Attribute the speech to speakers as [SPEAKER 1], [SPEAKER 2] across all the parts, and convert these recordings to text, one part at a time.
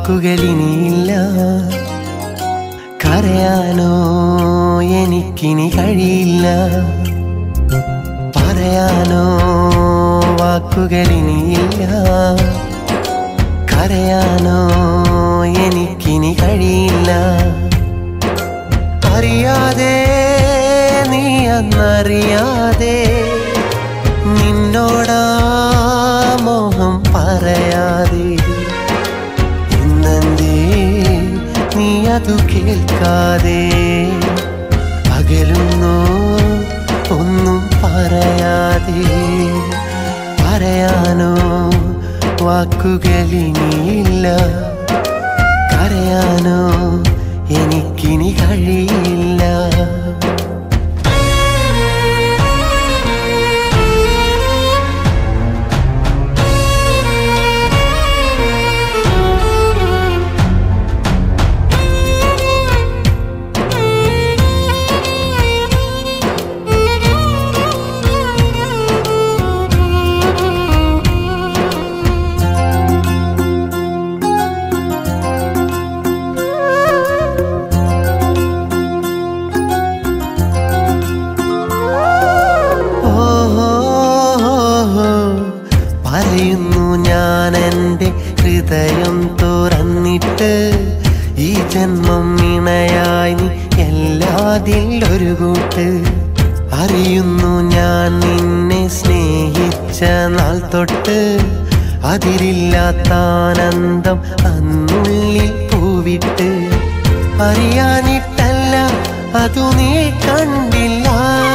[SPEAKER 1] വാക്കുകളിനിയില്ല കരയാനോ എനിക്കിനി കഴിയില്ല പറയാനോ വാക്കുകളിനിയില്ല കരയാനോ എനിക്കിനി കഴിയില്ല അറിയാതെ നീ അന്നറിയാതെ നിന്നോടാ മോഹം പറയാതെ ഇന്നെന്തേ നീ അതു കേൾക്കാതെ അകലുന്നു ഒന്നും പറയാതെ പറയാനോ വാക്കുകളിനിയില്ല കരയാനോ എനിക്കിനി കഴിയില്ല ഓഹോ പറയുന്നു ഞാൻ എൻ്റെ ഹൃദയം തുറന്നിട്ട് ഈ ജന്മം ഇണയായി നീ എല്ലാതിൽ ഒരു കൂട്ട് അറിയുന്നു ഞാൻ നിന്നെ സ്നേഹിച്ച നാൾ തൊട്ട് അതിരില്ലാത്ത ആനന്ദം അന്നുള്ളിൽ പൂവിട്ട് അറിയാനിട്ടല്ല അതു നീ കണ്ടില്ല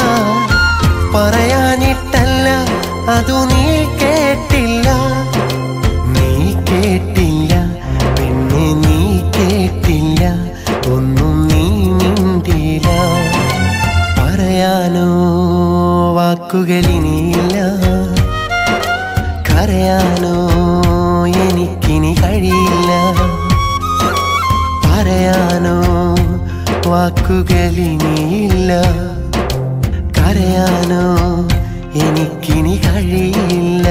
[SPEAKER 1] പറയാനിട്ടല്ല അതു നീ കേട്ടില്ല നീ കേട്ടില്ല പിന്നെ നീ കേട്ടില്ല ഒന്നും നീ മിണ്ടില്ല പറയാനോ വാക്കുകളിനിയില്ല കരയാനോ എനിക്കിനി കഴിയില്ല പറയാനോ വാക്കുകളിനിയില്ല കരയാനോ എനിക്കിനി കഴിയില്ല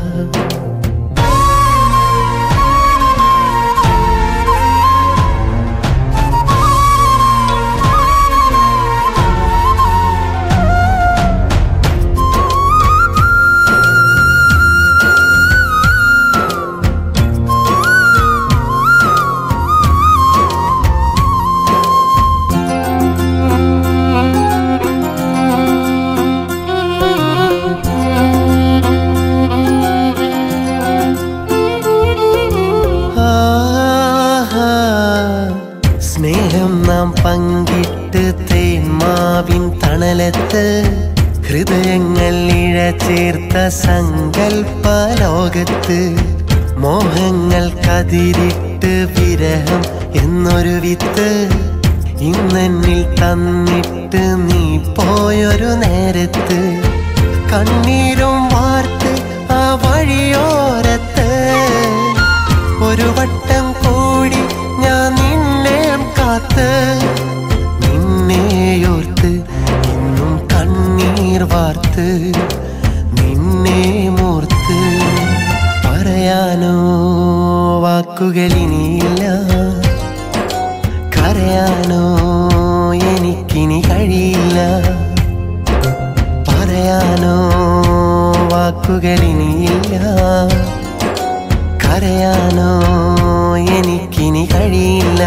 [SPEAKER 1] ആഹാ, സ്നേഹം നാം പങ്കിട്ട് തേന്മാവിൻ തണലത്ത് ഹൃദയങ്ങൾ ഇഴ ചേർത്ത സങ്കൽപ്പ ലോകത്ത് മോഹങ്ങൾ കതിരിട്ട് വിരഹം എന്നൊരു വിത്ത് ഇന്നെന്നിൽ തന്നിട്ട് നീ പോയൊരു നേരത്ത് കണ്ണീരും വാർത്ത് ആ വഴിയോരത്ത് ഒരു വട്ടം കൂടി ഞാൻ നിന്നെ കാത്ത് നിന്നെയോർത്ത് ഇന്നും കണ്ണീർ വാർത്ത് നിന്നെ മൂർത്ത് പറയാനോ വാക്കുകളിനിയില്ല കരയാനോ എനിക്കിനി കഴിയില്ല പറയാനോ വാക്കുകളിനിയില്ല കരയാനോ എനിക്കിനി കഴിയില്ല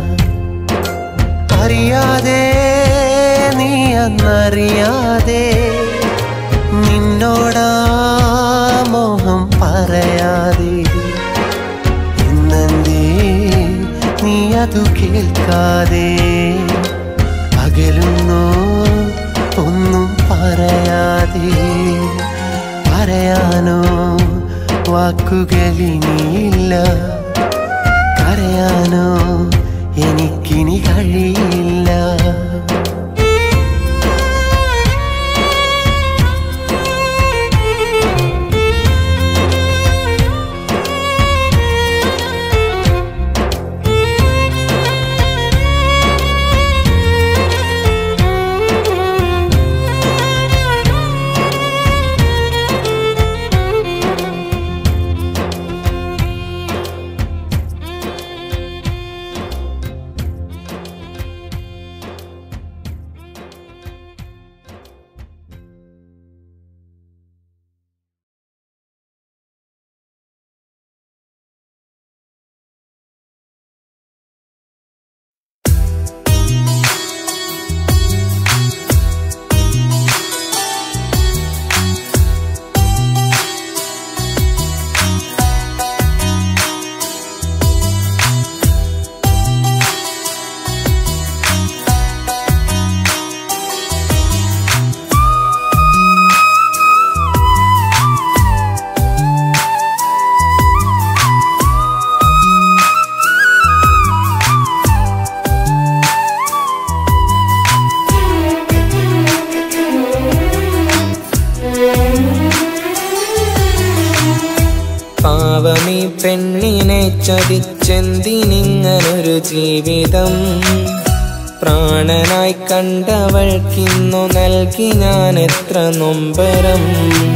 [SPEAKER 1] അറിയാതെ നീ അന്നറിയാതെ നിന്നോടാ മോഹം പറയാതെ ഇന്നെന്തേ നീ അതു കേൾക്കാതെ അകലുന്നു ഒന്നും പറയാതെ പറയാനോ വാക്കുകളിനിയില്ല കരയാനോ എനിക്കിനി കഴിയില്ല
[SPEAKER 2] ചതിച്ചെന്തിനിങ്ങനൊരു ജീവിതം പ്രാണനായി കണ്ടവൾക്കിന്നു നൽകി ഞാൻ എത്ര നൊമ്പരം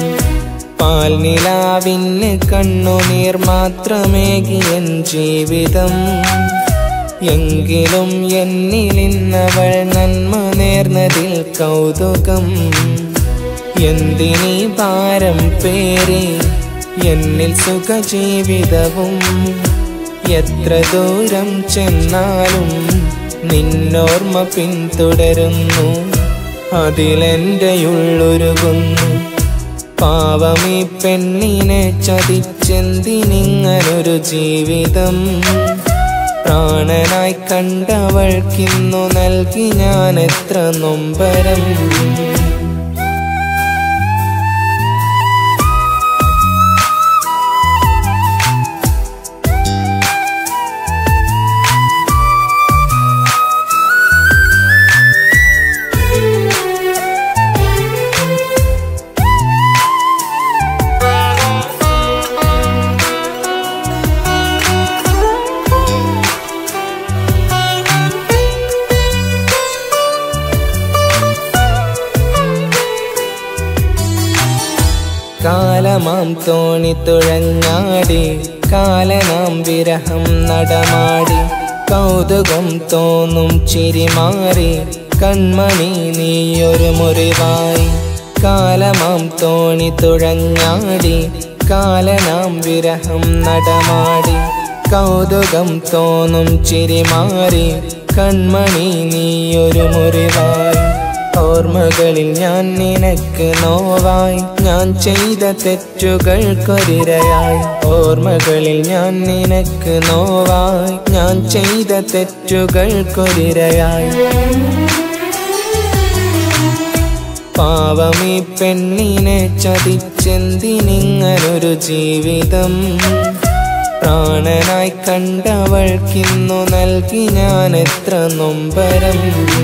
[SPEAKER 2] പാൽനിലാവിന് കണ്ണുനീർ മാത്രമേകിയൻ ജീവിതം എങ്കിലും എന്നിലിന്നവൾ നന്മ നേർന്നതിൽ കൗതുകം എന്തിനീ ഭാരം പേരെ എന്നിൽ സുഖജീവിതവും എത്ര ദൂരം ചെന്നാലും നിന്നോർമ്മ പിന്തുടരുന്നു അതിലെൻ്റെ ഉള്ളൊരുകുന്നു പാവമീ പെണ്ണിനെ ചതിച്ചെന്തിനിങ്ങനൊരു ജീവിതം പ്രാണനായി കണ്ടവൾക്കിന്നു നൽകി ഞാൻ എത്ര നൊമ്പരം കാലമാം തോണി തുഴഞ്ഞാടി കാലനാം വിരഹം നടമാടി കൗതുകം തോന്നും ചിരിമാറി കൺമണി നീയൊരു മുറിവായി കാലമാം തോണി തുഴഞ്ഞാടി കാലനാം വിരഹം നടമാടി കൗതുകം തോന്നും ചിരിമാറി കൺമണി നീയൊരു മുറിവായി ഓർമ്മകളിൽ ഞാൻ നിനക്ക് നോവായി ഞാൻ ചെയ്ത തെറ്റുകൾക്കൊരിരയായി ഓർമ്മകളിൽ ഞാൻ നിനക്ക് നോവായി ഞാൻ ചെയ്ത തെറ്റുകൾക്കൊരിരയായി പാവമീ പെണ്ണിനെ ചതിച്ചെന്തിനിങ്ങനൊരു ജീവിതം പ്രാണനായി കണ്ടവൾക്കിന്നു നൽകി ഞാൻ എത്ര നൊമ്പരം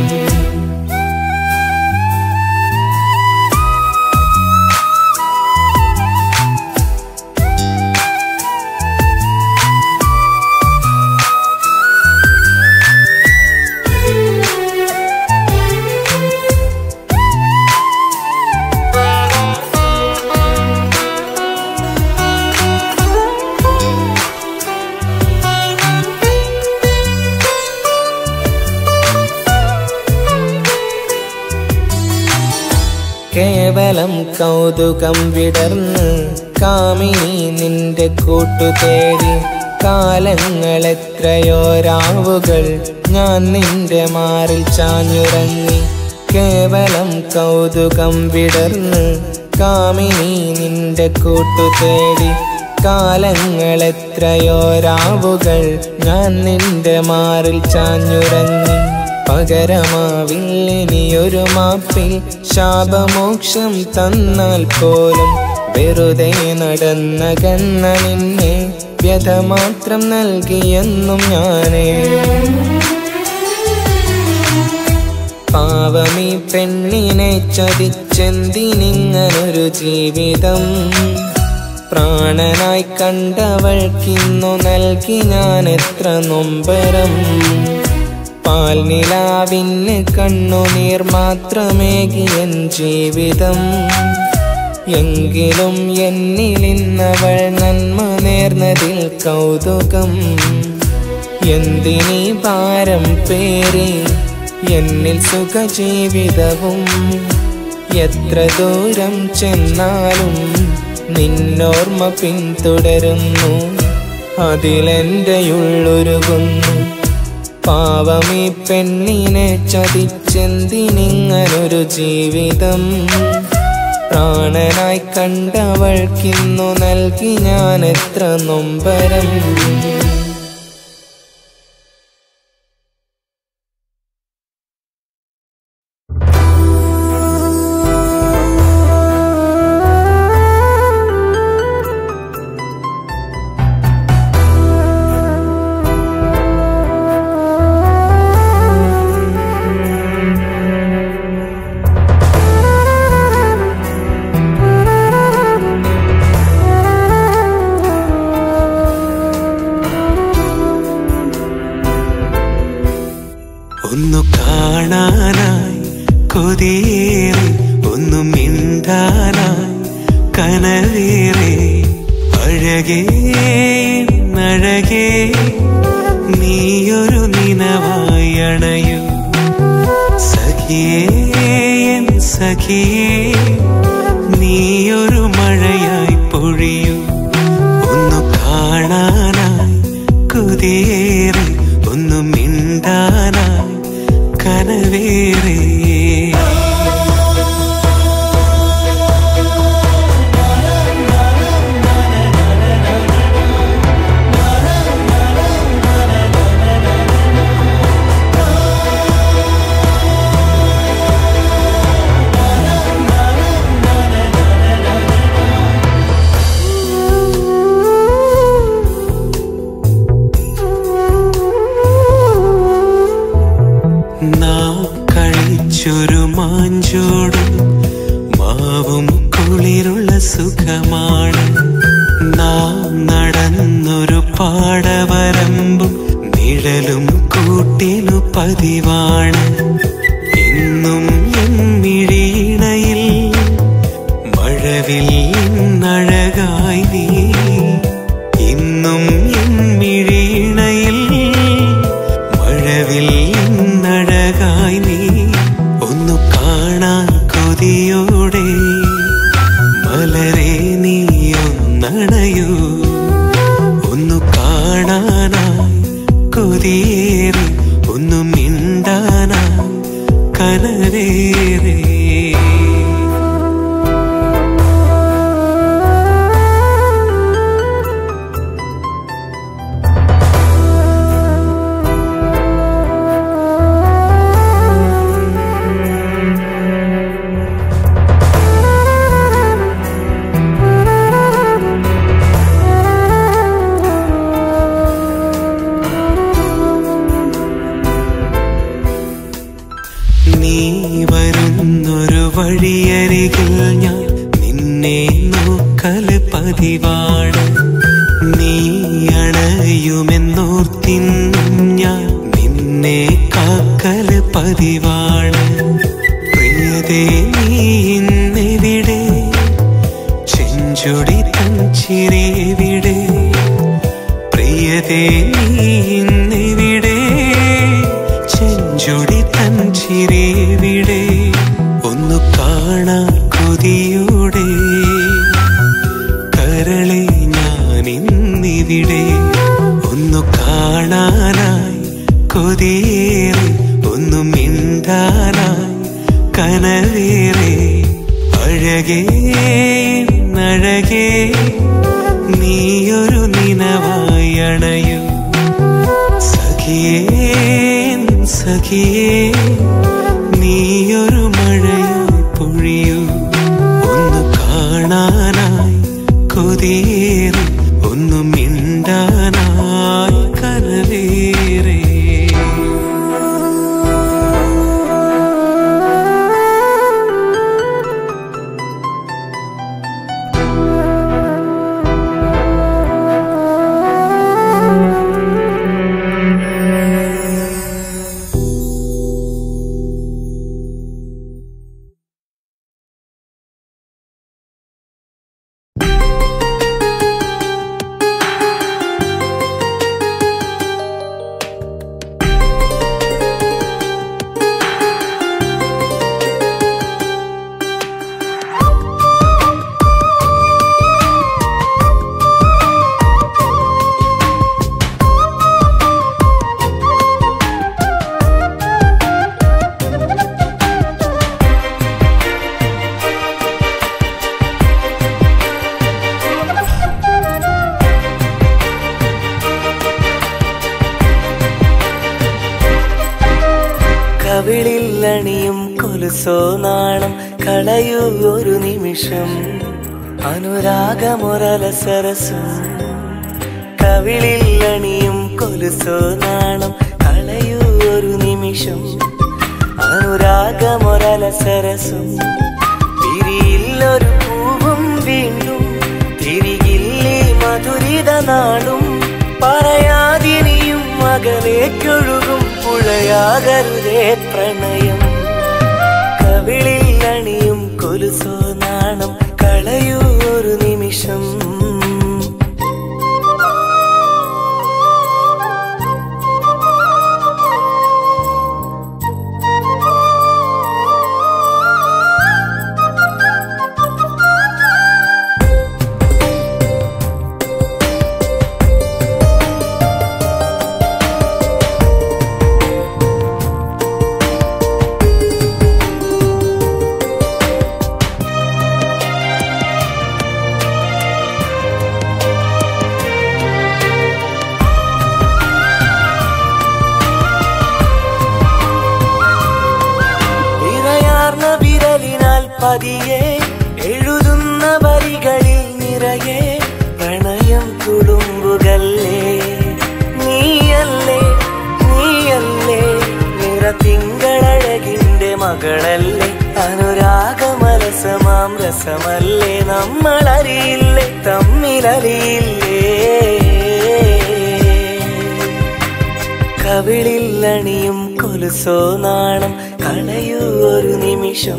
[SPEAKER 2] കേവലം കൗതുകം വിടർന്ന് കാമിനി നിന്റെ കൂട്ടു തേടി കാലങ്ങൾ എത്രയോ രാവുകൾ ഞാൻ നിന്റെ മാറിൽ ചാഞ്ഞുറങ്ങി കേവലം കൗതുകം വിടർന്ന് കാമിനി നിന്റെ കൂട്ടു തേടി കാലങ്ങൾ എത്രയോ രാവുകൾ ഞാൻ നിന്റെ മാറിൽ ചാഞ്ഞുറങ്ങി പകരമാവില്ലിനിയൊരു മാപ്പിൽ ശാപമോക്ഷം തന്നാൽ പോലും വെറുതെ നടന്ന കണ്ണ നിന്നെ വ്യഥ മാത്രം നൽകിയെന്നും ഞാനേ പാവമീ പെണ്ണിനെ ചതിച്ചെന്തിനിങ്ങനൊരു ജീവിതം പ്രാണനായി കണ്ടവൾക്കിന്നു നൽകി ഞാൻ എത്ര നൊമ്പരം പാൽനിലാവിന് കണ്ണുനീർ മാത്രമേകിയൻ ജീവിതം എങ്കിലും എന്നിലിന്നവൾ നന്മ നേർന്നതിൽ കൗതുകം എന്തിനീ ഭാരം പേരെ എന്നിൽ സുഖജീവിതവും എത്ര ദൂരം ചെന്നാലും നിന്നോർമ്മ പിന്തുടരുന്നു അതിലെൻ്റെ ഉള്ളൊരുകുന്നു പാവമീ പെണ്ണിനെ ചതിച്ചെന്തിനിങ്ങനൊരു ജീവിതം പ്രാണനായി കണ്ടവൾക്കിന്നു നൽകി ഞാൻ എത്ര നൊമ്പരം
[SPEAKER 3] ഒന്നു കാണാനായി കൊതിയേറെ ഒന്നു മിണ്ടാനായി കനവേറെ അഴകേ അഴകേ നീയൊരു നിനവായി അണയൂ സഖിയേ എൻ സഖിയേ നീയൊരു മഴയായി പൊഴിയൂ ഒന്നു കാണാനായി കൊതിയേറെ ഒന്നു മിണ്ടാനായി കനവേറെ നാം കഴിച്ചൊരു മാഞ്ചോടും മാവും കുളിരുള്ള സുഖമാണ് നാം നടന്നൊരു പാടവരമ്പും നിഴലും കൂട്ടിനു പതിവാണ് ഇന്നും എന്നിഴിയിണയിൽ മഴവിൽ അഴകായി നീ ഇന്നും എന്നിഴിയിണയിൽ മഴവിൽ അഴകായി നീ ഒന്നു കാണാൻ കൊതിയോടെ മലരെ നീ ഒന്നണയൂ ഒന്നു കാണാനായി കൊതിയേറെ ഒന്നു മിണ്ടാനായി കനവേറെ നീ വരുന്നൊരു വഴിയരികിൽ ഞാൻ നിന്നെ നോക്കല് പതിവാണ് നീ അണയുമെന്നോർത്തിന്നും ഞാൻ നിന്നെ കാക്കല് പതിവാണ് പ്രിയതേ നീ ഇന്നെവിടെ ചെഞ്ചൊടി തൻ ചിരിയെവിടെ പ്രിയതേ നീ ഇന്നിവിടെ ചെഞ്ചൊടി തൻ ചിരിയെവിടെ ഒന്നു കാണാൻ കൊതിയോടെ കരളെ ഞാൻ ഇന്നിവിടെ ഒന്നു കാണാനായി കൊതിയേറെ ഒന്നു മിണ്ടാനായി കനവേറെ അഴകേ അഴകേ നീയൊരു നിനവായി അണയൂ സഖിയേ സഖിയേ നീയൊരു മഴയായി പൊഴിയൂ ഒന്ന് കാണാനായി കൊതിയേറെ ഒന്ന് മിണ്ടാനായി കനവേറെ
[SPEAKER 4] കവിളിൽ അണിയും കൊലുസോ നാണം കളയൂ ഒരു നിമിഷം അനുരാഗമൊരലസരസും കവിളിൽ അണിയും കൊലുസോ നാണം കളയൂ ഒരു നിമിഷം അനുരാഗമൊരലസരസും തിരിയില്ലൊരു പൂവും വീണ്ടും തിരികില്ലേ മധുരിത നാളും പറയാതിനിയും മകലേക്കൊഴുകും പുഴയാ തുണയാകരുതേ പ്രണയം കവിളിൽ അണിയും കൊലുസോ നാണം കളയൂ ഒരു നിമിഷം വിറയാർന്ന വിരലിനാൽ പതിയെ എഴുതുന്ന വരികളിൽ നിറയെ പ്രണയം തുളുമ്പുകല്ലേ നീയല്ലേ നീയല്ലേ നിറത്തിങ്കളഴകിന്റെ മകളല്ലേ അനുരാഗമലസമാം രസമല്ലേ നമ്മളറിയില്ലേ തമ്മിലറിയില്ലേ കവിളിൽ അണിയും കൊലുസോ നാണം കളയൂ ഒരു നിമിഷം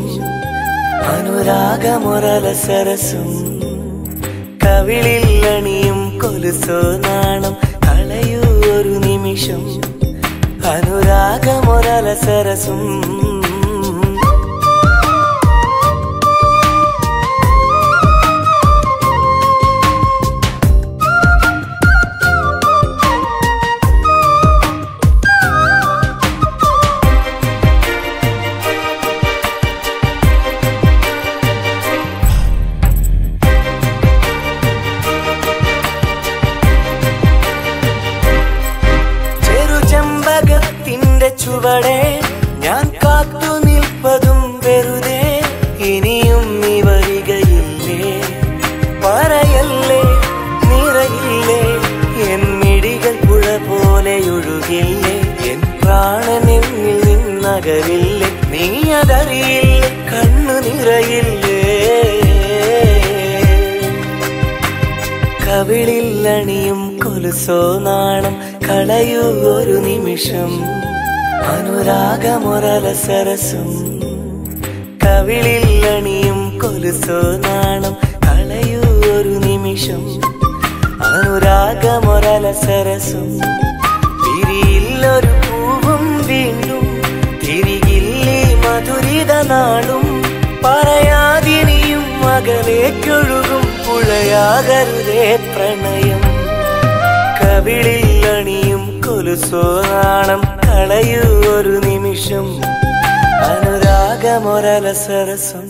[SPEAKER 4] അനുരാഗമൊരലസരസം കവിളിൽ അണിയും കൊലുസോ നാണം കളയൂ ഒരു നിമിഷം അനുരാഗമൊരലസരസം ചെറുചമ്പകത്തിന്റെ ചുവടെ ഞാൻ കാത്തു നിൽപ്പതും വെറുതെ ഇനിയും നീ വരികയില്ലേ പറയല്ലേ നിറയില്ലേ എൻ മിഴികൾ പുഴ പോലെ ഒഴുകില്ലേ എൻ പ്രാണൻ എന്നിൽ നിന്നകലില്ലേ നീ അതറിയില്ലേ കണ്ണു നിറയില്ലേ കവിളിൽ അണിയും കൊലുസോ നാണം കളയൂ ഒരു നിമിഷം അനുരാഗമൊരലസരസം കവിളിൽ അണിയും കൊലുസോ നാണം കളയൂ ഒരു നിമിഷം അനുരാഗമൊരലസരസം തിരിയില്ലൊരു പൂവും വീണ്ടും തിരികില്ലേ മധുരിത നാളും പറയാതിനിയും മകലേക്കൊഴുകും പുഴയാകരുതേ പ്രണയം കവിളിൽ അണിയും കൊലുസോ നാണം കളയൂ ഒരു നിമിഷം അനുരാഗമൊരലസരസം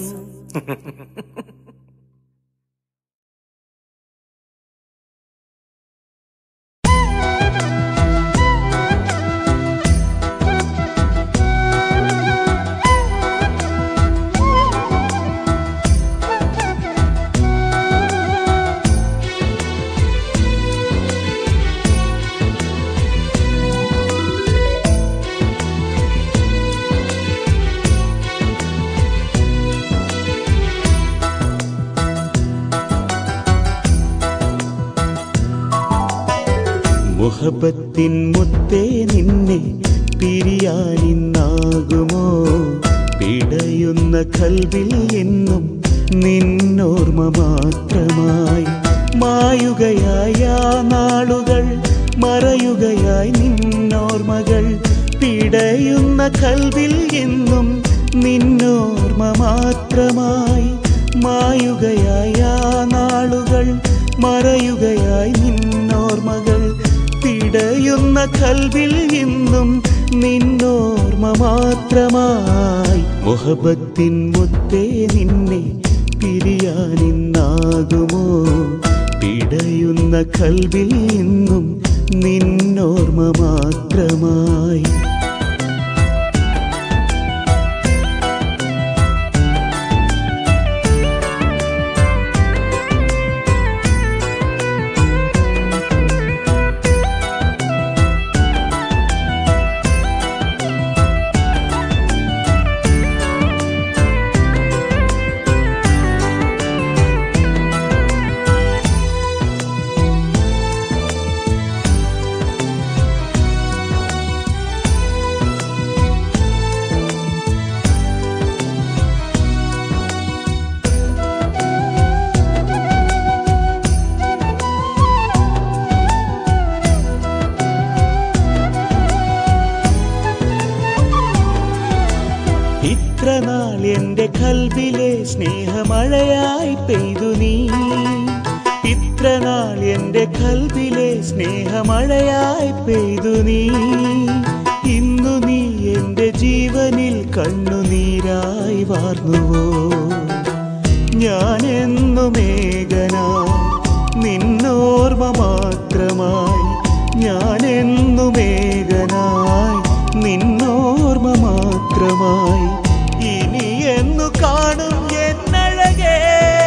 [SPEAKER 3] മുഹബത്തിൻ മുത്തേ നിന്നെ പിരിയാനിന്നാകുമോ പിടയുന്ന കൽവിൽ എന്നും നിന്നോർമ്മ മാത്രമായി മായുകയായ ആ നാളുകൾ മറയുകയായി നിന്നോർമ്മകൾ പിടയുന്ന കൽവിൽ എന്നും നിന്നോർമ്മ മാത്രമായി മായുകയായ ആ നാളുകൾ മറയുകയായി നിന്നോർമ്മകൾ പിടയുന്ന കൽവിൽ ഇന്നും നിന്നോർമ്മ മാത്രമായി മുഹബത്തിൻ മുത്തേ നിന്നെ പിരിയാനിന്നാകുമോ പിടയുന്ന കൽവിൽ ഇന്നും നിന്നോർമ്മ മാത്രമായി എന്റെ കൽബിലെ സ്നേഹമഴയായി പെയ്തു നീ ഇത്ര നാൾ എന്റെ കൽബിലെ സ്നേഹമഴയായി പെയ്തു നീ ഇന്നു നീ എന്റെ ജീവനിൽ കണ്ണുനീരായി വാർന്നുവോ ഞാൻ എന്നുമേകനായി നിന്നോർമ്മ മാത്രമായി ഞാൻ എന്നുമേകനായി നിന്നോർമ്മ മാത്രമായി ഇനി എന്നു കാണും എന്നഴകേ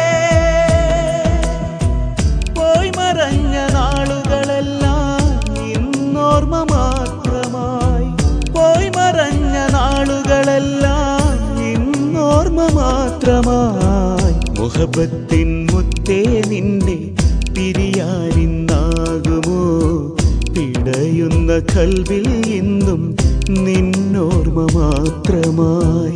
[SPEAKER 3] പോയി മറഞ്ഞ നാളുകളെല്ലാം ഇന്നോർമ്മ മാത്രമായി പോയി മറഞ്ഞ നാളുകളെല്ലാം ഇന്നോർമ്മ മാത്രമായി മുഹബത്തിൻ മുത്തേ നിന്നെ പിരിയാനിന്നാകുമോ പിടയുന്ന കൽവിൽ ഇന്നും നിന്നോർമ്മ മാത്രമായി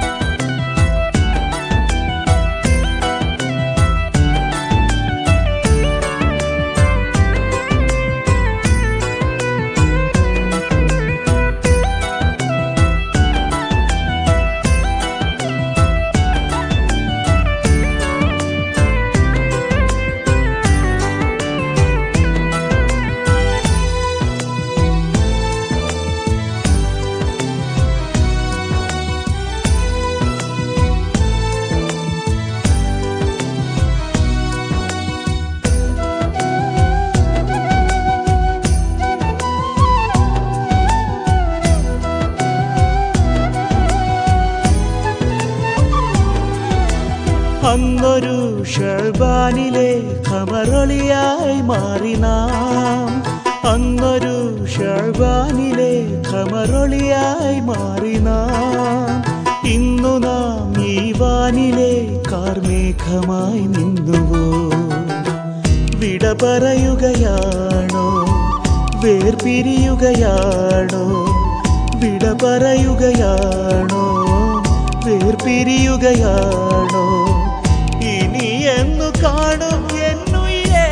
[SPEAKER 3] അന്നൊരു ഷർബാനിലെ ഖമറൊളിയായി മാറി നാം അന്നൊരു ഷർബാനിലെ ഖമറൊളിയായി മാറി നാം ഇന്നു നാം ഈ വാനിലെ കാർമേഘമായി നിന്നുവോ വിട പറയുകയാണോ വേർപിരിയുകയാണോ വിട പറയുകയാണോ വേർപിരിയുകയാണോ ഇനി എന്നു കാണും എന്നുയിരേ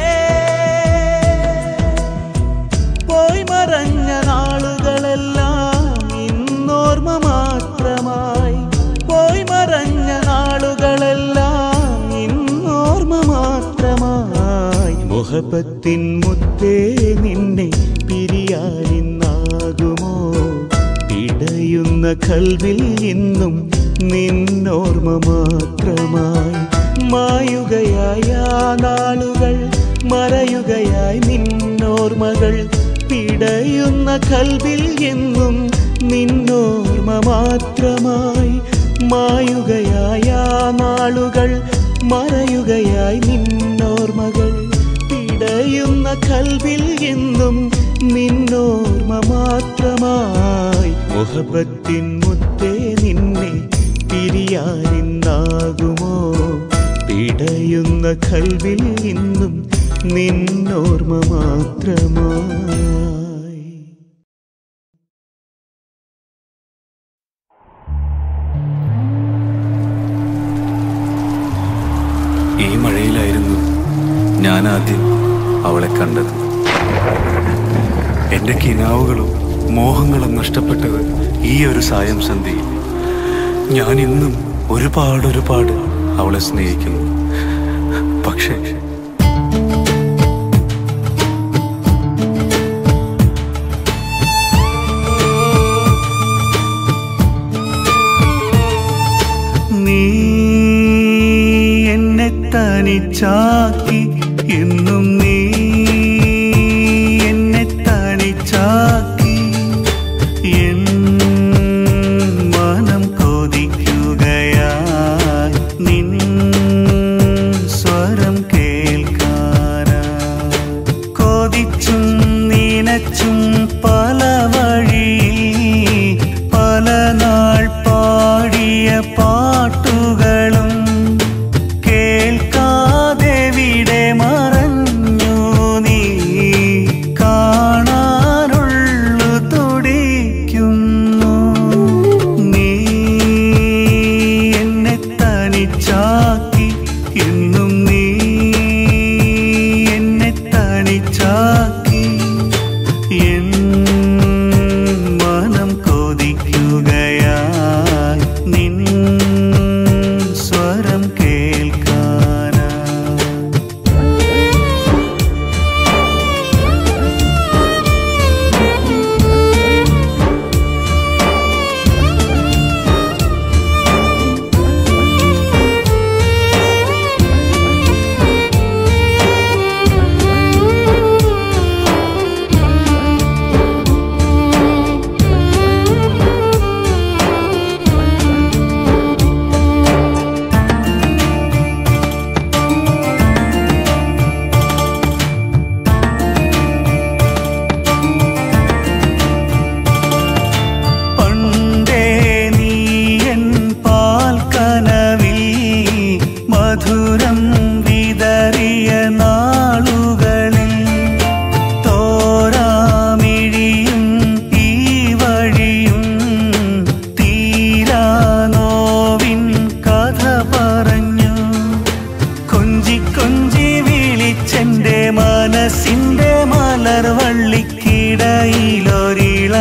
[SPEAKER 3] പോയി മറഞ്ഞ നാളുകളെല്ലാം ഇന്നോർമ്മ മാത്രമായി പോയി മറഞ്ഞ നാളുകളെല്ലാം ഇന്നോർമ്മ മാത്രമായി മുഹബത്തിൻ മുത്തേ നിന്നെ പിരിയാനിന്നാകുമോ പിടയുന്ന കൽവിൽ ഇന്നും നിന്നോർമ്മ മാത്രമായി മായുകയായ ആ നാളുകൾ മറയുകയായി നിന്നോർമ്മകൾ പിടയുന്ന കൽവിൽ എന്നും നിന്നോർമ്മ മാത്രമായി മായുകയായ ആ നാളുകൾ മറയുകയായി നിന്നോർമ്മകൾ പിടയുന്ന കൽവിൽ എന്നും നിന്നോർമ്മ മാത്രമായി മുഹബത്തിൻ മുത്തേ നിന്നെ പിരിയാനിന്നാകുമോ പിടയുന്ന കൽവിൽ ഇന്നും നിന്നോർമ്മ മാത്രമായി
[SPEAKER 5] ഈ മഴയിലായിരുന്നു ഞാൻ ആദ്യം അവളെ കണ്ടത് എൻ്റെ കിനാവുകളും മോഹങ്ങളും നഷ്ടപ്പെട്ടത് ഈ ഒരു സായം സന്ധ്യയിൽ ഞാൻ ഇന്നും ഒരുപാട് ഒരുപാട് അവളെ സ്നേഹിക്കുന്നു പക്ഷേ
[SPEAKER 3] നീ എന്നെ തനിച്ചാക്കി എന്നും നീ എന്നെ തനിച്ചാക്കി എൻ മനം കൊതിക്കുകയായി നിൻ സ്വരം കേൾക്കാനാ കൊതിച്ചും നീനച്ചും പല വഴി പല നാൾ പാടിയ പാട്ടുകളും കേൾക്കാതെ വിടെ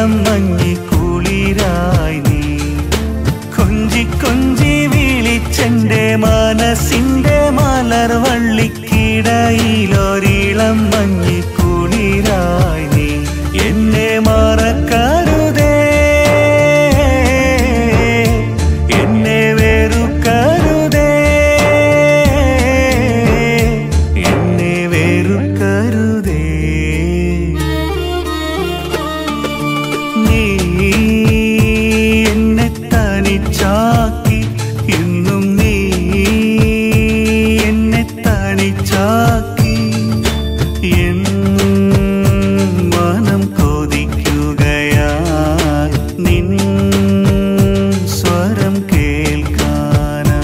[SPEAKER 3] നീയൊരീളം മഞ്ഞി കുളിരായി നീ കൊഞ്ചി കൊഞ്ചി വിളിച്ചെന്റെ മനസ്സിന്റെ മലർവള്ളിക്കിടയിലൊരീളം മഞ്ഞി കുളിരായി നീ എന്നെ മറക്കരുതേ എന്നെ വെറുക്കരുതേ എന്നെ വെറുക്കരുതേ നീ എന്നെ തനിച്ചാക്കി ഇന്നും നീ എന്നെ തനിച്ചാക്കി എന്നും മനം കൊതിക്കുകയായി നിൻ സ്വരം കേൾക്കാനാ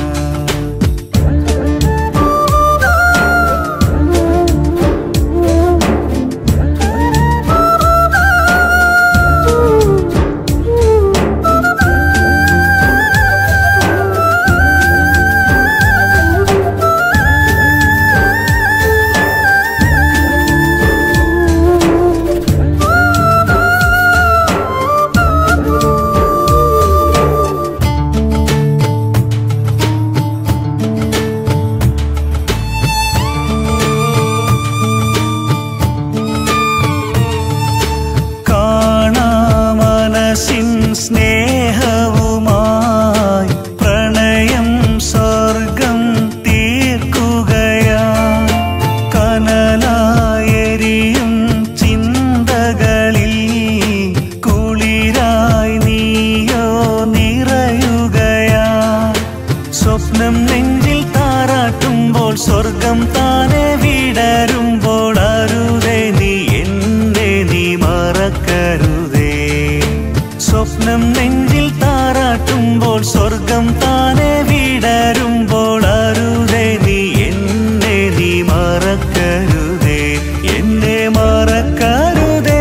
[SPEAKER 3] കാണാമനസിൻ സ്നേഹവുമായി പ്രണയം സ്വർഗം തീർക്കുകയാ കനലായെരിയും ചിന്തകളിൽ കുളിരായി നീയോ നിറയുകയാ സ്വപ്നം നെഞ്ചിൽ താരാട്ടുമ്പോൾ സ്വർഗം താനെ വിടരുമ്പോൾ അരുതേ നീ എന്നെ നീ മറക്കരുതേ സ്വപ്നം നെഞ്ചിൽ താരാട്ടുമ്പോൾ സ്വർഗം താനെ വിടരുമ്പോൾ അരുതേ നീ എന്നെ നീ മറക്കരുതേ എന്നെ മറക്കരുതേ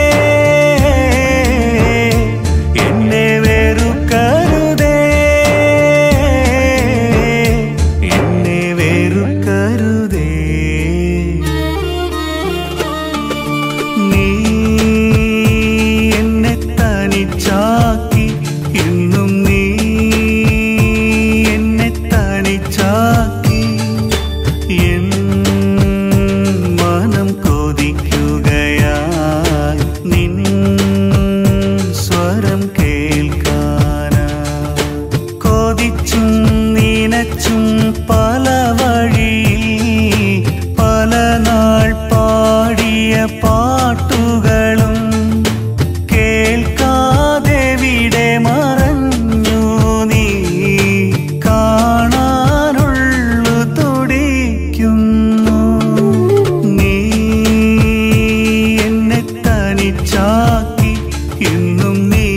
[SPEAKER 3] എന്നെ വെറുക്കരുതേ എന്നെ വെറുക്കരുതേ നീ എന്നെ തനിച്ചാക്കി ഇന്നും നീ എന്നെ തനിച്ചാക്കി എൻ മനം കൊതിക്കുകയായി നിൻ സ്വരം കേൾക്കാനാ കൊതിച്ചും നനച്ചും പല വഴിയിൽ പല നാൾ പാടിയ പാട്ടുകളും കേൾക്കാതെ വിടെ മറഞ്ഞു നീ കാണാനുള്ളു തുടിക്കുന്നു നീ എന്നെ തനിച്ചാക്കി ഇന്നും നീ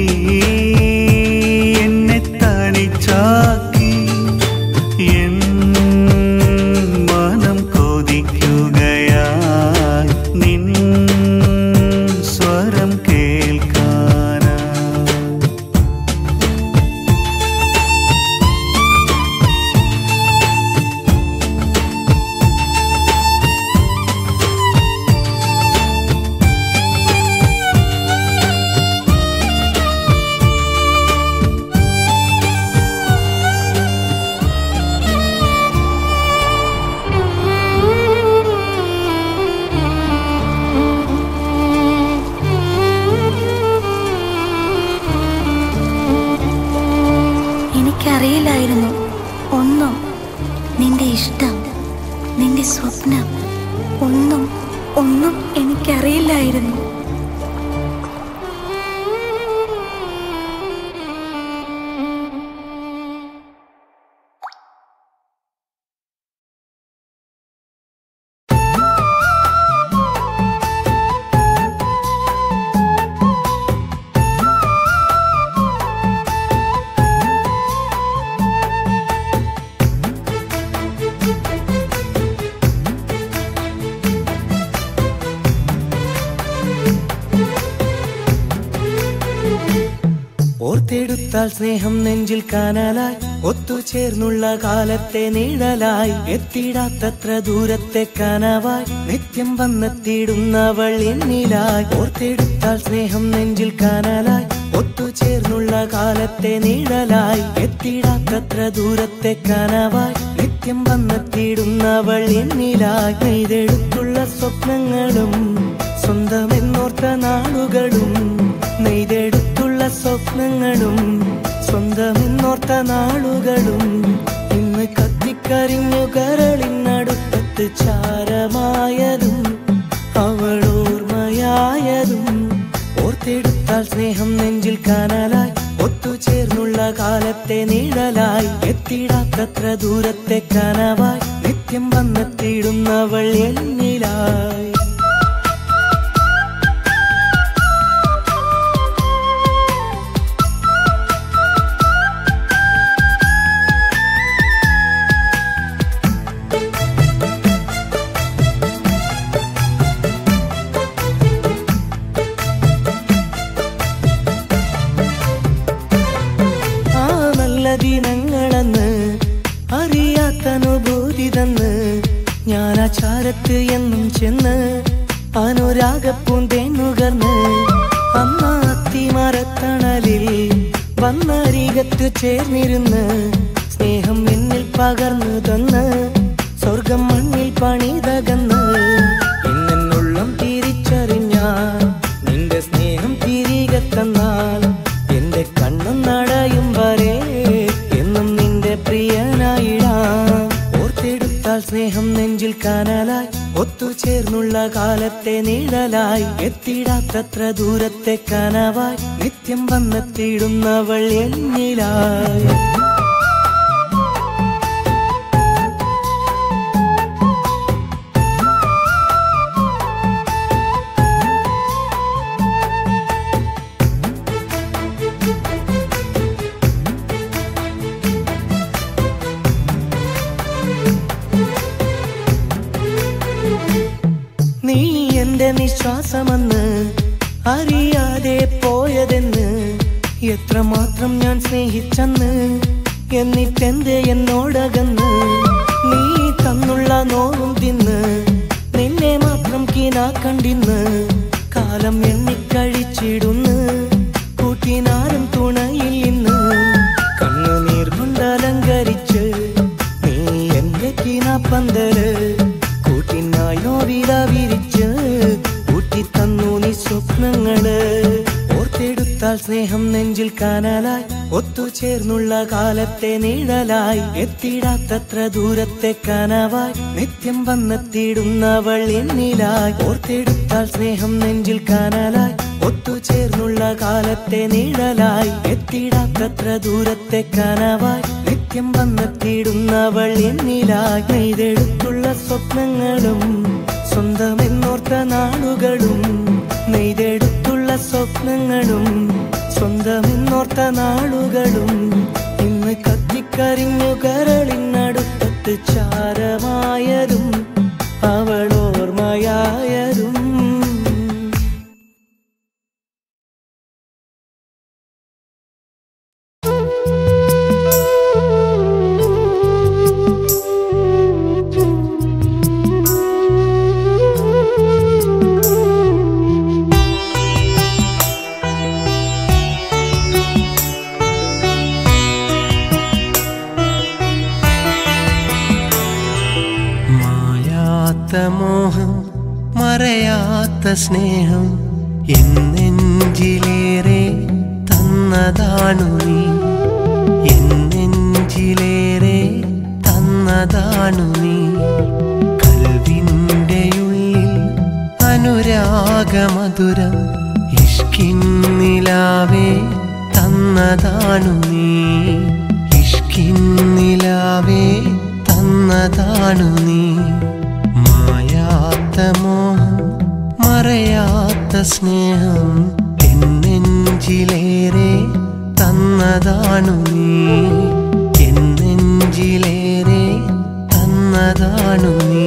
[SPEAKER 3] എന്നെ തനിച്ചാക്കി എൻ മനം കൊതിക്കുകയായി നിൻ സ്വരം കേൾക്കാനാ
[SPEAKER 6] എനിക്കറിയില്ലായിരുന്നു ഒന്നും നിന്റെ ഇഷ്ടം നിന്റെ സ്വപ്നം ഒന്നും ഒന്നും എനിക്കറിയില്ലായിരുന്നു
[SPEAKER 7] ും
[SPEAKER 4] ഓർത്തെടുത്താൽ സ്നേഹം നെഞ്ചിൽ കാനലായി ഒത്തുചേർന്നുള്ള കാലത്തെ നിഴലായി എത്തിടാത്തത്ര ദൂരത്തെ കനവായി നിത്യം വന്നെത്തിയിടുന്നവൾ എന്നിലായി ഓർത്തെടുത്താൽ സ്നേഹം നെഞ്ചിൽ കാനലായി ഒത്തുചേർന്നുള്ള കാലത്തെ നിഴലായി എത്തിടാത്തത്ര ദൂരത്തെ കനവായി നിത്യം വന്നെത്തിയിടുന്നവൾ എന്നിലായി നെയ്തെടുത്തുള്ള സ്വപ്നങ്ങളും സ്വന്തമെന്നോർത്ത നാളുകളും നെയ്തെടുത്തുള്ള സ്വപ്നങ്ങളും സ്വന്തമെന്നോർത്ത നാളുകളും ഇന്ന് കത്തിക്കരിഞ്ഞു കരളിനടുപ്പത്ത് ചാരമായതും അവളോർമ്മയായതും ഓർത്തെടുത്താൽ സ്നേഹം നെഞ്ചിൽ കാനലായി ഒത്തുചേർന്നുള്ള കാലത്തെ നിഴലായി എത്തിടാത്തത്ര ദൂരത്തെ കനവായി നിത്യം വന്നെത്തിയിടുന്നവൾ എന്നിലായി ആ നല്ല ദിനങ്ങളെന്ന് അറിയാത്ത അനുഭൂതി തന്ന് ഞാൻ ആ ചാരത്ത് എന്നും ചെന്ന് അനുരാഗപ്പൂന്തേൻ നുകർന്ന് അന്നാ അത്തിമരത്തണലിൽ വന്നരികത്ത് ചേർന്നിരുന്ന് സ്നേഹം എന്നിൽ പകർന്നു തന്ന് സ്വർഗം മണ്ണിൽ പണിതകന്ന് എന്നുള്ളം തിരിച്ചറിഞ്ഞാൽ നിന്റെ സ്നേഹം തിരികെ തന്നാൽ എന്റെ കണ്ണും നടയും വരെ എന്നും നിന്റെ പ്രിയനായിടാം ഓർത്തെടുത്താൽ സ്നേഹം നെഞ്ചിൽ കാനലായി ഒത്തുചേർന്നുള്ള കാലത്തെ നിഴലായി എത്തിടാത്തത്ര ദൂരത്തെ കനവായി നിത്യം വന്നെത്തിയിടുന്നവൾ എന്നിലായി നീ എന്റെ നിശ്വാസമെന്ന് അറിയാതെ പോയതെന്ന് എത്രമാത്രം ഞാൻ സ്നേഹിച്ചെന്ന് എന്നിട്ടെന്ത് എന്നോടകന്ന് നീ തന്നുള്ള നോവും തിന്ന് നിന്നെ മാത്രം കീനാ കണ്ടിന്ന് കാലം എണ്ണിക്കഴിച്ചിടുന്ന് കൂട്ടിനാരും തുണയിൽ ഇന്ന് കണ്ണുനീർ കൊണ്ടലങ്കരിച്ച് നീ എന്റെ കീനാ പന്തല് കൂട്ടിനായി നോവില വിരിച്ച് കൂട്ടി തന്നു നീ സ്വപ്നങ്ങള് ഓർത്തെടുത്താൽ സ്നേഹം നെഞ്ചിൽ കാനലായി ഒത്തുചേർന്നുള്ള കാലത്തെ നിഴലായി എത്തിടാത്തത്ര ദൂരത്തെ കനവായി നിത്യം വന്നെത്തിയിടുന്നവൾ എന്നിലായി ഓർത്തെടുത്താൽ സ്നേഹം നെഞ്ചിൽ കാനലായി ഒത്തുചേർന്നുള്ള കാലത്തെ നിഴലായി എത്തിടാത്തത്ര ദൂരത്തെ കനവായി നിത്യം വന്നെത്തിയിടുന്നവൾ എന്നിലായി നെയ്തെടുത്തുള്ള സ്വപ്നങ്ങളും സ്വന്തമെന്നോർത്ത നാളുകളും നെയ്തെടുത്തുള്ള സ്വപ്നങ്ങളും സ്വന്തമെന്നോർത്ത നാളുകളും ഇന്ന് കത്തിക്കരിഞ്ഞു കരളിനടുപ്പത്ത് ചാരമായതും അവളോർമ്മയായതും
[SPEAKER 1] മായാത്ത മോഹം മറയാത്ത സ്നേഹം എന്നെഞ്ചിലേറെ തന്നതാണു നീ എന്നെഞ്ചിലേറെ തന്നതാണു നീ കൽവിൻ്റെ ഉള്ളിൽ അനുരാഗമധുരം ഇഷ്കിന്നിലാവേ തന്നതാണു നീ ഇഷ്കിന്നിലാവേ തന്നതാണു നീ മായാത്ത മോഹം മറയാത്ത സ്നേഹം എന്നെഞ്ചിലേറെ തന്നതാണു നീ എന്നെഞ്ചിലേറെ തന്നതാണു നീ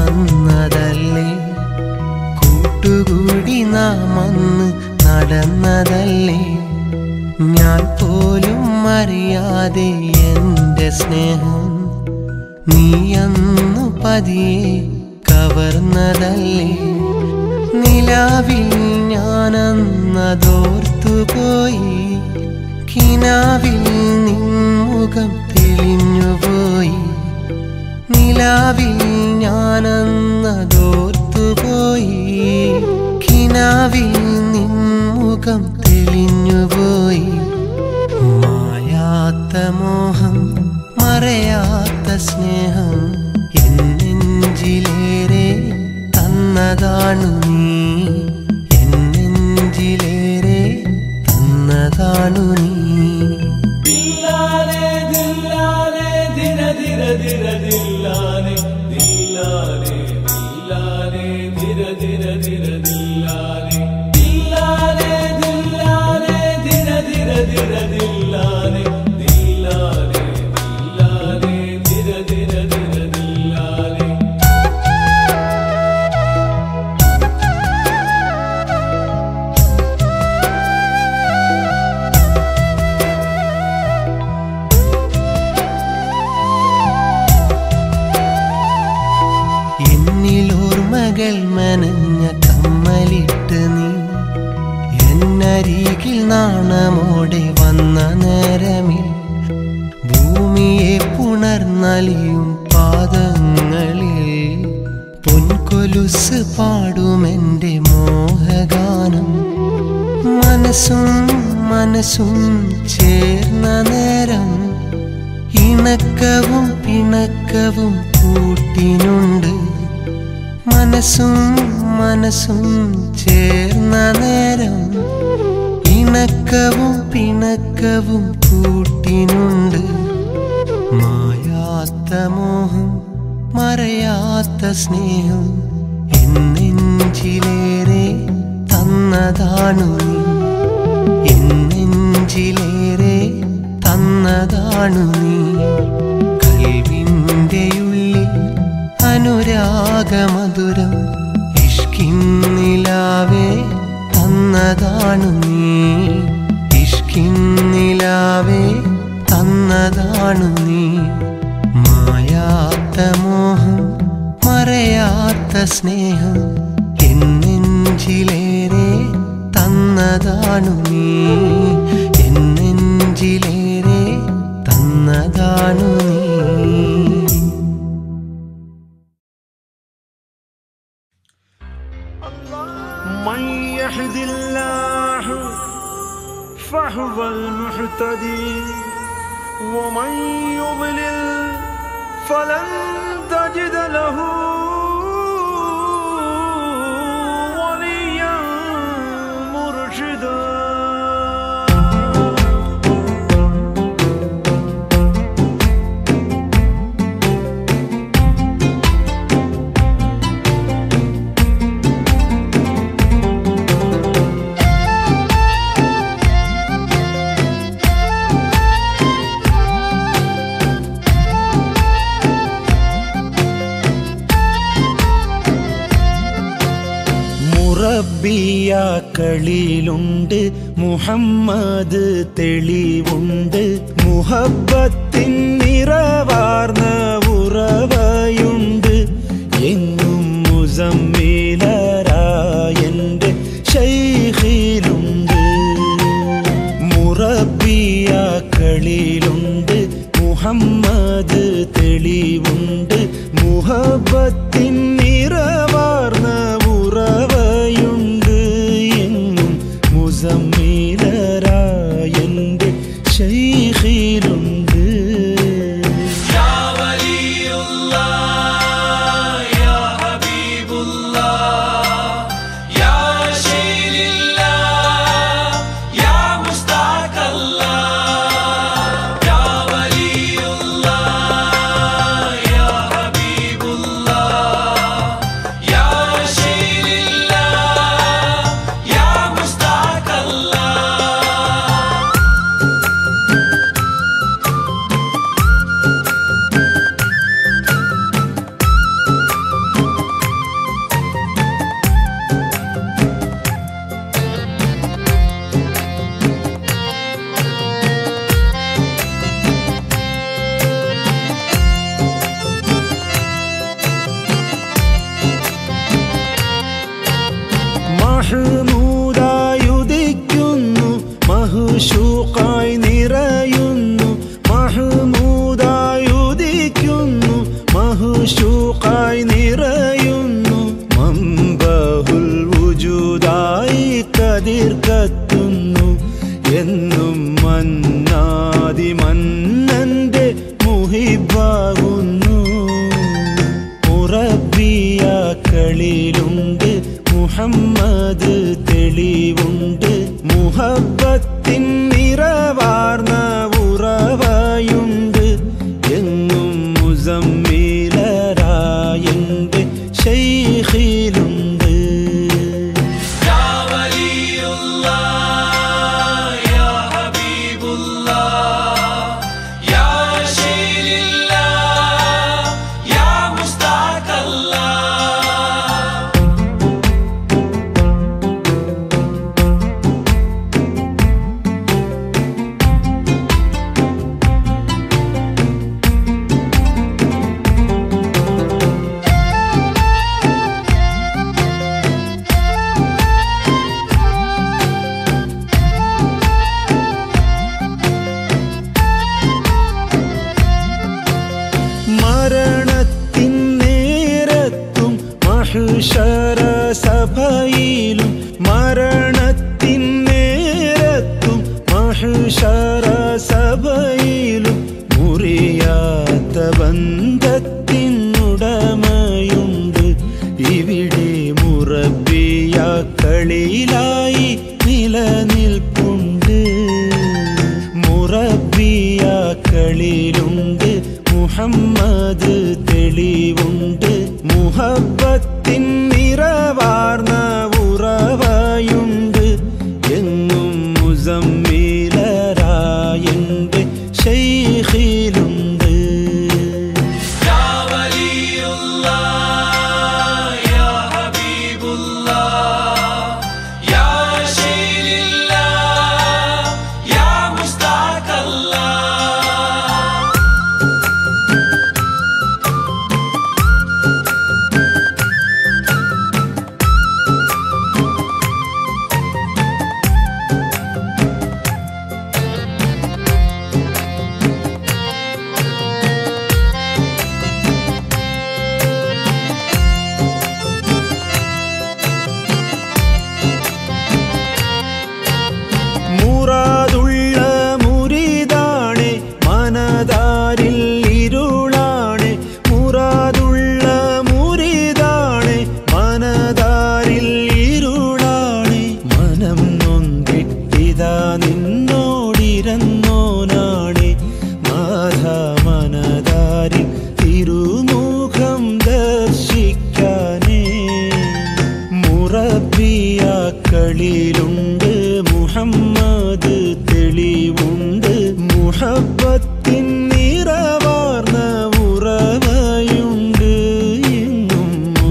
[SPEAKER 1] വന്നതല്ലേ കൂട്ടുകൂടി നാം അന്ന് നടന്നതല്ലേ ഞാൻ പോലും അറിയാതെ എൻ്റെ സ്നേഹം നീ അന്നു പതിയെ കവർന്നതല്ലേ നിലാവിൽ ഞാനന്നതോർത്തുപോയി കിനാവിൽ നിൻമുഖം തെളിഞ്ഞുപോയി നിലാവിൽ ഞാനന്നതോർത്തുപോയി കിനാവിൽ നിൻമുഖം തെളിഞ്ഞുപോയി മായാത്ത മോഹം മറയാത്ത സ്നേഹം എന്നെഞ്ചിലേറെ തന്നതാണു നീ എന്നെഞ്ചിലേറെ തന്നതാണു നീ എന്നിലോർമകൾ മനഞ്ഞ കമ്മലിട്ട് നീ എന്നരികിൽ നാണമോടെ വന്ന നേരമിൽ ഭൂമിയെ പുണർന്നലിയും പാദങ്ങളിൽ പൊൻകൊലുസ് പാടുമെൻ്റെ മോഹഗാനം മനസ്സും മനസ്സും ചേർന്ന നേരം ഇണക്കവും പിണക്കവും കൂട്ടിനുണ്ട് മനസ്സും മനസ്സും ചേർന്ന നേരം ഇണക്കവും പിണക്കവും കൂട്ടിനുണ്ട് മായാത്ത മോഹം മറയാത്ത സ്നേഹം എന്നെഞ്ചിലേറെ തന്നതാണു നീ എന്നെഞ്ചിലേറെ തന്നതാണു നീ കൽവിൻ്റെ ഉള്ളിൽ അനുരാഗമധുരം ഇഷ്കിന്നിലാവേ തന്നതാണു നീ ഇഷ്കിന്നിലാവേ തന്നതാണു നീ മായാത്ത മോഹം മറയാത്ത സ്നേഹം എന്നെഞ്ചിലേറെ തന്നതാണു നീ എന്നെഞ്ചിലേറെ തന്നതാണു നീ
[SPEAKER 7] من يهد الله فهو المهتدي ومن يضلل فلن تجد له وليا مرشدا മുറബിയാക്കളിലുണ്ട് മുഹമ്മദ് തെളിവുണ്ട് മുഹബത്തിൻ നിറവാർന്ന ഉറവയുണ്ട് എങ്ങും മുസമ്മിലരായൻ്റെ ശൈഖിലുണ്ട് മുറബിയാക്കളിലുണ്ട് മുഹമ്മദ് തെളിവുണ്ട് മുഹബത്തിൻ നിറവാർന്ന ഉറവയുണ്ട് എങ്ങും മുസമ്മിലരായൻ്റെ ശൈഖിലുണ്ട്
[SPEAKER 8] يا
[SPEAKER 7] മഹുഷൂക്കായി നിറയുന്നു മഹ്മൂദായി ഉദിക്കുന്നു മഹുഷൂക്കായി നിറയുന്നു മമ്പഹുൽ വുജൂദായി കതിർ കത്തുന്നു എന്നും മന്നാതി മന്നന്റെ മുഹിബാകുന്നു മുറബിയാക്കളിലുണ്ട് മുഹമ്മദ് തെളിവുണ്ട് മുഹബത്തിൻ നിറവാർന്ന ഉറവയുണ്ട് എങ്ങും മുസമ്മിലരായന്റെ ശൈഖിലുണ്ട് മരണത്തിൻ നേരത്തും മഹുഷര സഭയിലും മരണത്തിൻ നേരത്തും മഹുഷര സഭയിലും മുറിയാത്ത ബന്ധത്തിനുടമയുണ്ട് ഇവിടെ മുറബിയാക്കളിലായി നിലനിൽപ്പുണ്ട് മുറബിയാക്കളിലുണ്ട് മുഹമ്മദ് തെളിവുണ്ട് മുഹബത്തിൻ നിറവാർന്ന ഉറവയുണ്ട് എങ്ങും മുസമ്മിലരായന്റെ ശൈഖിലുണ്ട് മുറാതുള്ള മുരിതാണെ മനതാരിൽ ഇരുളാണെ മുറാതുള്ള മുരിതാണെ മനതാരിൽ ഇരുളാണെ മനം നൊന്തിട്ടിതാ നിന്നോടിരന്നോനാണെ നാഥ മനതാരിൽ തിരുമുഖം ദർശിക്കാനേ മുറബിയാക്കളിലുണ്ട് മുഹമ്മദ് തെളിവുണ്ട് മുഹബത്തിൻ നിറവാർന്ന ഉറവയുണ്ട് എങ്ങും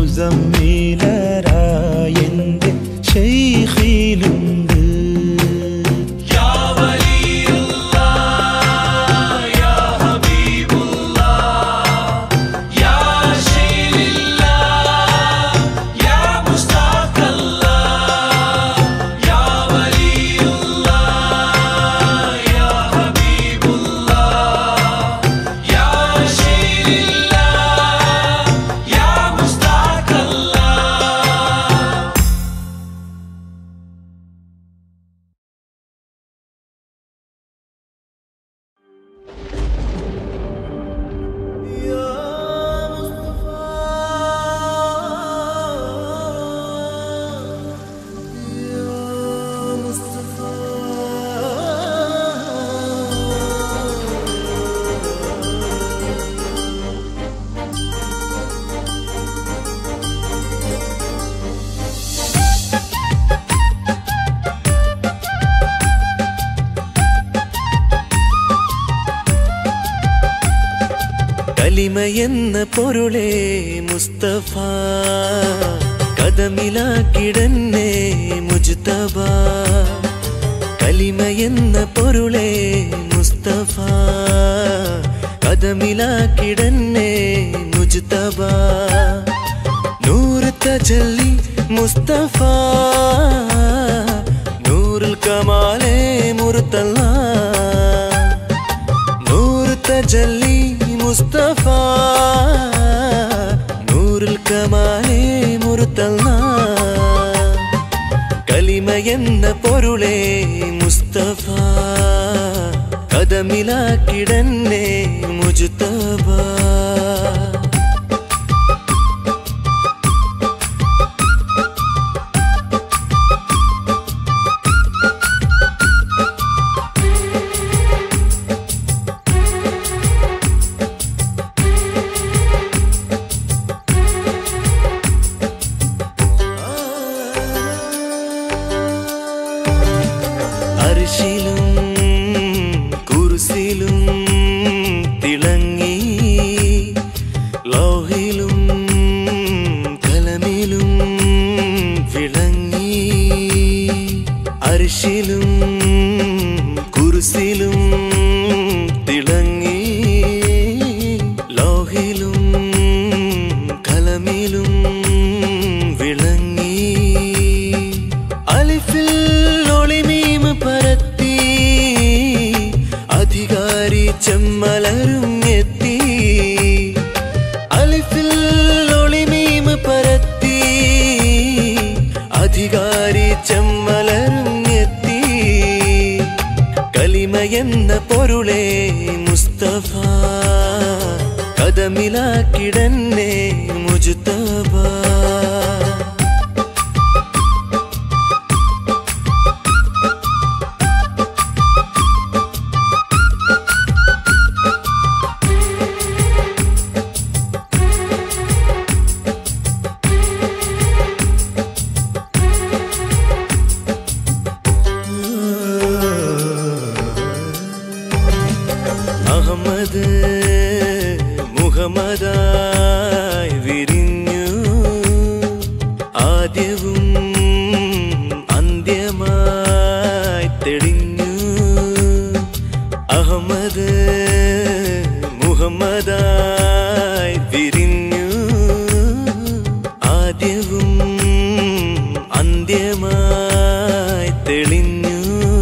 [SPEAKER 7] മുസമ്മിലരായന്റെ ശൈഖിലുണ്ട്
[SPEAKER 8] കലിമയെന്ന പൊരുളേ മുസ്തഫ കദമിലാക്കിടന്നെ മുജ്തബ കലിമയെന്ന പൊരുളേ മുസ്തഫ കദമിലാക്കിടന്നെ മുജ്തബ നൂറ് തജല്ലി മുസ്തഫ നൂറുൽ കമാലേ മുറുത്തല്ല നൂറ് തജല്ലി മുസ്തഫ നൂറിൽ കമാലേ മുറുത്തല്ല കലിമ എന്ന പൊരുളേ മുസ്തഫ കഥമിലാക്കിടന്നെ മുജുത്തബ അരിശിലും കുരിശിലും തിളങ്ങി ലോഹിലും കലമിലും വിളങ്ങി അരിശിലും കുരിശിലും തിളങ്ങി ലോഹിലും കലമിലും വിളങ്ങി അലിഫിൽ ഒളിമീമ് പരത്തി അധികാരി ചെമ്മലരും എത്തി അലിഫിൽ ഒളിമീമ് പരത്തി അധികാരി ചെമ്മലരും എത്തി കലിമ എന്ന പൊരുളേ മുസ്തഫ കഥമിലാക്കിടന്നെ മുജുത്തബ അഹമ്മദ് മുഹമ്മദായി വിരിഞ്ഞു ആദ്യവും അന്ത്യമായി തെളിഞ്ഞു അഹമ്മദ് മുഹമ്മദായി വിരിഞ്ഞു ആദ്യവും അന്ത്യമായി തെളിഞ്ഞു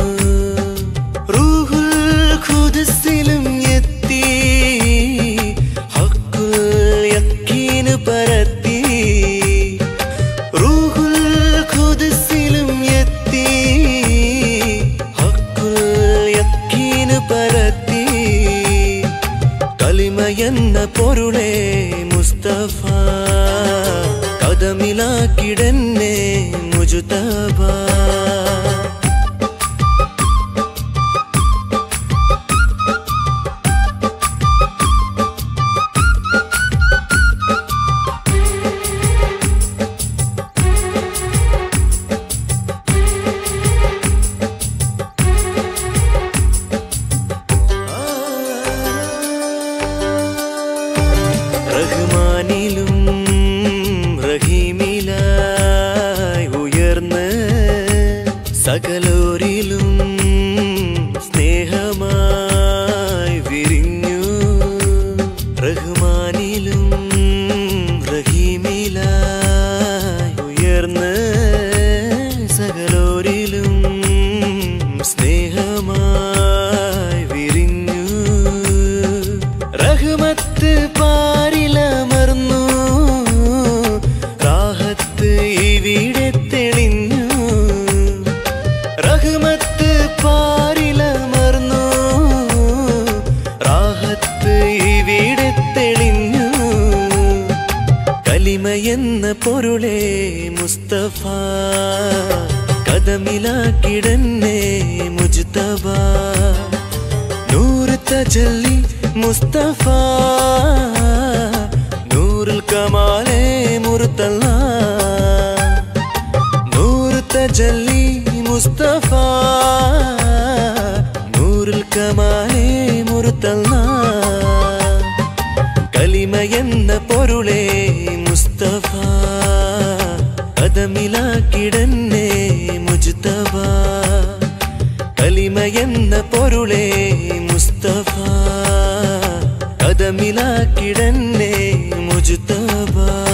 [SPEAKER 8] റൂഹുൽ ഖുദ്സിലും എത്തി ഹക്കുൽ യക്കീന് പരത്തി റൂഹുൽ ഖുദ്സിലും എത്തി ഹക്കുൽ യക്കീന് പരത്തി കലിമ എന്ന പൊരുളേ മുസ്തഫ കഥമിലാക്കിടന്നെ മുജുതബ റഹ്മാനിലും റഹീമിലായി ഉയർന്ന് സകലോരിലും സ്നേഹമായി വിരിഞ്ഞു റഹ്മാനിലും റഹീമിലായി ഉയർന്ന് സകലോരിലും സ്നേഹമായി വിരിഞ്ഞു റഹ്മത്ത് പാരിലമർന്നു റാഹത്ത് ഇവിടെ തെളിഞ്ഞു റഹ്മത്ത് പാരിലമർന്നു റാഹത്ത് ഇവിടെ തെളിഞ്ഞു കലിമ എന്ന പൊരുളേ മുസ്തഫ കഥമിലാക്കിടന്നെ മുജ്തബ നൂറ് തജല്ലി മുസ്തഫ നൂറിൽ കമാലേ മുറുത്തല്ല നൂറ് തജല്ലി മുസ്തഫ നൂറിൽ കമാലേ മുറുത്തല്ല കലിമ എന്ന പൊരുളേ മുസ്തഫ കഥമിലാക്കിടന്നെ മുജ്തബ കലിമ എന്ന പൊരുളേ മുസ്തഫ കഥമിലാക്കിടന്നെ മുജ്തബ